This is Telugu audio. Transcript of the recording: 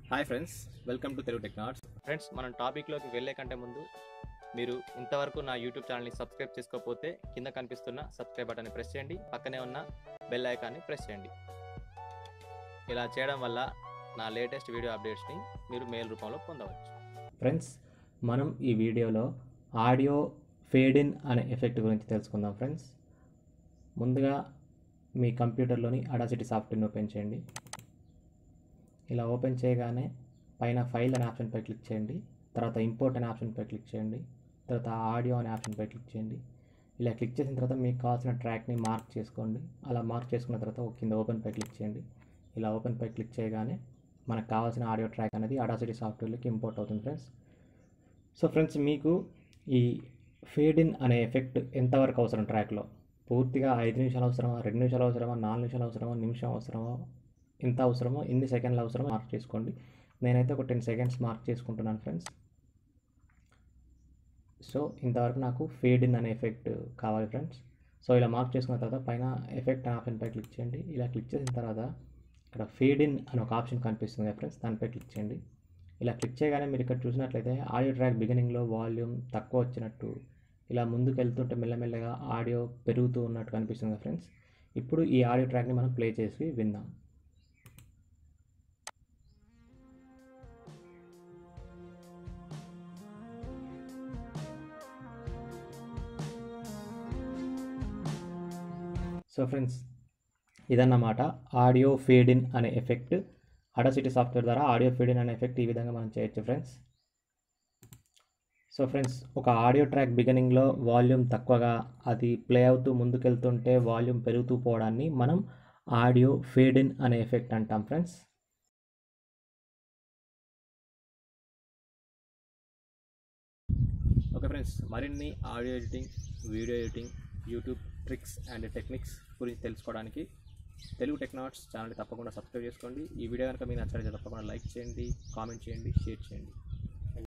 hi friends welcome to Telugu Technauts friends మనం టాపిక్లోకి వెళ్ళే కంటే ముందు మీరు ఇంతవరకు నా యూట్యూబ్ ఛానల్ని సబ్స్క్రైబ్ చేసుకోకపోతే కింద కనిపిస్తున్న సబ్స్క్రైబ్ బటన్ని ప్రెస్ చేయండి పక్కనే ఉన్న బెల్ ఐకాన్ని ప్రెస్ చేయండి ఇలా చేయడం వల్ల నా లేటెస్ట్ వీడియో అప్డేట్స్ని మీరు మెయిల్ రూపంలో పొందవచ్చు ఫ్రెండ్స్ మనం ఈ వీడియోలో ఆడియో ఫేడ్ ఇన్ అనే ఎఫెక్ట్ గురించి తెలుసుకుందాం ఫ్రెండ్స్ ముందుగా మీ కంప్యూటర్లోని అడాసిటీ సాఫ్ట్వేర్ని ఓపెన్ చేయండి ఇలా ఓపెన్ చేయగానే పైన ఫైల్ అనే ఆప్షన్పై క్లిక్ చేయండి తర్వాత ఇంపోర్ట్ అనే ఆప్షన్పై క్లిక్ చేయండి తర్వాత ఆడియో అనే ఆప్షన్పై క్లిక్ చేయండి ఇలా క్లిక్ చేసిన తర్వాత మీకు కావాల్సిన ట్రాక్ని మార్క్ చేసుకోండి అలా మార్క్ చేసుకున్న తర్వాత ఒక కింద ఓపెన్పై క్లిక్ చేయండి ఇలా ఓపెన్పై క్లిక్ చేయగానే మనకు కావాల్సిన ఆడియో ట్రాక్ అనేది అడాసిటీ సాఫ్ట్వేర్లోకి ఇంపోర్ట్ అవుతుంది ఫ్రెండ్స్ సో ఫ్రెండ్స్ మీకు ఈ ఫేడ్ ఇన్ అనే ఎఫెక్ట్ ఎంతవరకు అవసరం ట్రాక్లో పూర్తిగా ఐదు నిమిషాలు అవసరమా రెండు నిమిషాలు అవసరమా నాలుగు నిమిషాలు అవసరమా నిమిషం అవసరమా ఎంత అవసరమో ఎన్ని సెకండ్లు అవసరమో మార్క్ చేసుకోండి నేనైతే ఒక టెన్ సెకండ్స్ మార్క్ చేసుకుంటున్నాను ఫ్రెండ్స్ సో ఇంతవరకు నాకు ఫేడ్ ఇన్ అనే ఎఫెక్ట్ కావాలి ఫ్రెండ్స్ సో ఇలా మార్క్ చేసుకున్న తర్వాత పైన ఎఫెక్ట్ అనే ఆప్షన్పై క్లిక్ చేయండి ఇలా క్లిక్ చేసిన తర్వాత ఇక్కడ ఫేడ్ ఇన్ అని ఒక ఆప్షన్ కనిపిస్తుంది కదా ఫ్రెండ్స్ దానిపై క్లిక్ చేయండి ఇలా క్లిక్ చేయగానే మీరు ఇక్కడ చూసినట్లయితే ఆడియో ట్రాక్ బిగినింగ్లో వాల్యూమ్ తక్కువ వచ్చినట్టు ఇలా ముందుకు వెళ్తుంటే మెల్లమెల్లగా ఆడియో పెరుగుతూ ఉన్నట్టు కనిపిస్తుంది కదా ఫ్రెండ్స్ ఇప్పుడు ఈ ఆడియో ట్రాక్ని మనం ప్లే చేసి విందాం సో ఫ్రెండ్స్ ఇదన్నమాట ఆడియో ఫేడ్ ఇన్ అనే ఎఫెక్ట్ అడాసిటీ సాఫ్ట్వేర్ ద్వారా ఆడియో ఫీడ్ ఇన్ అనే ఎఫెక్ట్ ఈ విధంగా మనం చేయొచ్చు ఫ్రెండ్స్ సో ఫ్రెండ్స్ ఒక ఆడియో ట్రాక్ బిగినింగ్లో వాల్యూమ్ తక్కువగా అది ప్లే అవుతూ ముందుకెళ్తుంటే వాల్యూమ్ పెరుగుతూ పోవడాన్ని మనం ఆడియో ఫేడ్ ఇన్ అనే ఎఫెక్ట్ అంటాం ఫ్రెండ్స్ ఓకే ఫ్రెండ్స్ మరిన్ని audio editing video editing YouTube tricks and techniques గురించి తెలుసుకోవడానికి తెలుగు టెక్నాట్స్ ఛానల్ తప్పకుండా సబ్స్క్రైబ్ చేసుకోండి ఈ వీడియో కనుక మీకు నచ్చినట్లయితే తప్పకుండా లైక్ చేయండి కామెంట్ చేయండి షేర్ చేయండి